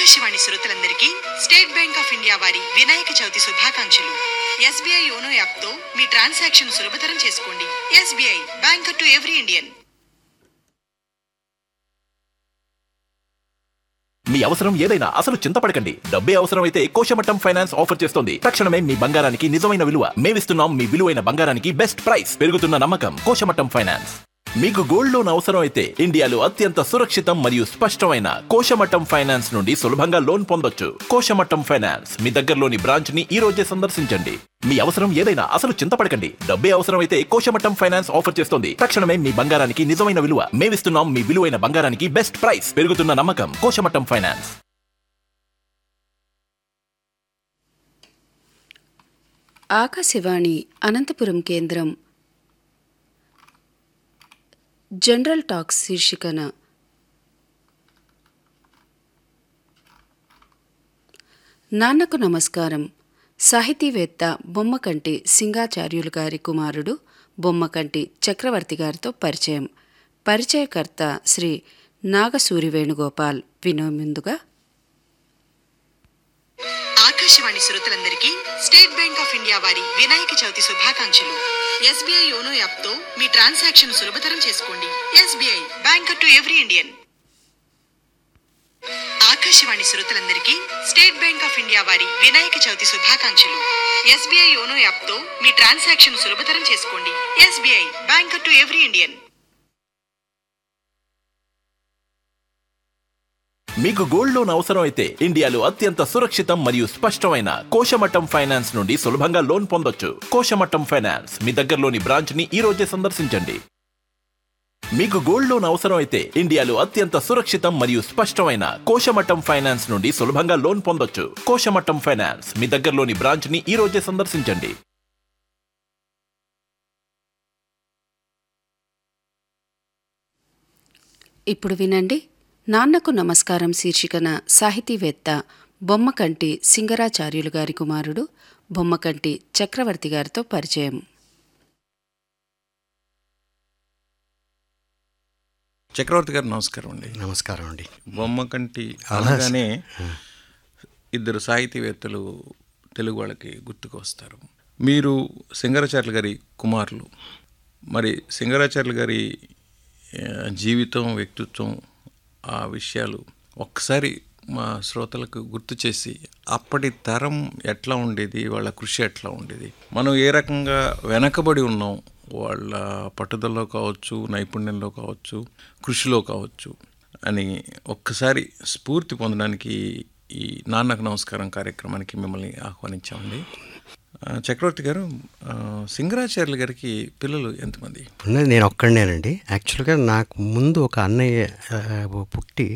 ఆకాశవాణి శ్రోతలందరికీ State bank of India వారి వినాయక చవితి శుభాకాంక్షలు ఎస్బీఐ యోనో యాప్ తో మీ ట్రాన్సాక్షన్ సులభతరం చేసుకోండి SBI banker to every Indian మీ అవసరం ఏదైనా అసలు చింతపడకండి డబ్బే అవసరమైతే కోశమట్టం ఫైనాన్స్ ఆఫర్ చేస్తోంది తక్షణమే మీ బంగారానికి నిజమైన విలువ మేమిస్తున్నాం మీ విలువైన బంగారానికి బెస్ట్ ప్రైస్ పెరుగుతున్న నమ్మకం కోశమట్టం ఫైనాన్స్ మీకు గోల్డ్ లోన్ అవసరం అయితే ఇండియాలో అత్యంత సురక్షితం మరియు స్పష్టమైన కోశమట్టం ఫైనాన్స్ నుండి సులభంగా లోన్ పొందొచ్చు కోశమట్టం ఫైనాన్స్ మీ దగ్గరలోని బ్రాంచ్ ని ఈ రోజే సందర్శించండి మీ అవసరం ఏదైనా అసలు చింతపడకండి డబ్బే అవసరమైతే కోశమట్టం ఫైనాన్స్ ఆఫర్ చేస్తోంది తక్షణమే మీ బంగారానికి నిజమైన విలువ మేమిస్తున్నాం మీ విలువైన బంగారానికి బెస్ట్ ప్రైస్ పెరుగుతున్న నమ్మకం కోశమట్టం ఫైనాన్స్ ఆకాశవాణి అనంతపురం కేంద్రం జనరల్ టాక్స్ శీర్షికన నాన్నకు నమస్కారం సాహితీవేత్త బొమ్మకంటి సింగాచార్యులు గారి కుమారుడు బొమ్మకంటి చక్రవర్తి గారితో పరిచయం పరిచయకర్త శ్రీ నాగసూరి వేణుగోపాల్ వినో ముందుగా ఆకాశవాణి శ్రోతలందరికీ స్టేట్ బ్యాంక్ ఆఫ్ ఇండియా వారి వినాయక చవితి శుభాకాంక్షలు ఎస్బీఐ యోనో యాప్ తో మీ ట్రాన్సాక్షన్ సులభతరం చేసుకోండి SBI banker to every Indian Akashvani శ్రోతలందరికీ స్టేట్ బ్యాంక్ ఆఫ్ ఇండియా వారి వినాయక చవితి శుభాకాంక్షలు ఎస్బీఐ యోనో యాప్ తో మీ ట్రాన్సాక్షన్ సులభతరం చేసుకోండి SBI banker to every Indian మీకు గోల్డ్ లోన్ అవసరం అయితే ఇండియాలో అత్యంత సురక్షితం మరియు స్పష్టమైన కోశమట్టం ఫైనాన్స్ నుండి సులభంగా లోన్ పొందొచ్చు కోశమట్టం ఫైనాన్స్ మీ దగ్గరలోని బ్రాంచ్ ని ఈ రోజే సందర్శించండి మీకు గోల్డ్ లోన్ అవసరం అయితే ఇండియాలో అత్యంత సురక్షితం మరియు స్పష్టమైన కోశమట్టం ఫైనాన్స్ నుండి సులభంగా లోన్ పొందొచ్చు కోశమట్టం ఫైనాన్స్ మీ దగ్గరలోని బ్రాంచ్ ని ఈ రోజే సందర్శించండి ఇప్పుడు వినండి నాన్నకు నమస్కారం శీర్షికన సాహితీవేత్త బొమ్మకంటి సింగరాచార్యులు గారి కుమారుడు బొమ్మకంటి చక్రవర్తి గారితో పరిచయం చక్రవర్తి గారు నమస్కారం అండి నమస్కారం అండి బొమ్మకంటి అలా అనగానే ఇద్దరు సాహితీవేత్తలు తెలుగు వాళ్ళకి గుర్తుకు వస్తారు మీరు సింగరాచార్యులు గారి కుమారులు మరి సింగరాచార్యులు గారి ఆ, జీవితం వ్యక్తిత్వం ఆ విషయాలు ఒక్కసారి మా శ్రోతలకు గుర్తు చేసి అప్పటి తరం ఎట్లా ఉండేది వాళ్ళ కృషి ఎట్లా ఉండేది మనం ఏ రకంగా వెనకబడి ఉన్నాం వాళ్ళ పట్టుదలలో కావచ్చు నైపుణ్యంలో కావచ్చు కృషిలో కావచ్చు అని ఒక్కసారి స్ఫూర్తి పొందడానికి ఈ నాన్నకు నమస్కారం కార్యక్రమానికి మిమ్మల్ని ఆహ్వానించామండి ఆ, చక్రవర్తి గారు ఆ, సింగరాచార్యులు గారికి పిల్లలు ఎంతమంది ఉన్నది నేను ఒక్కడనేనండి యాక్చువల్గా నాకు ముందు ఒక అన్నయ్య ఆ, పుట్టి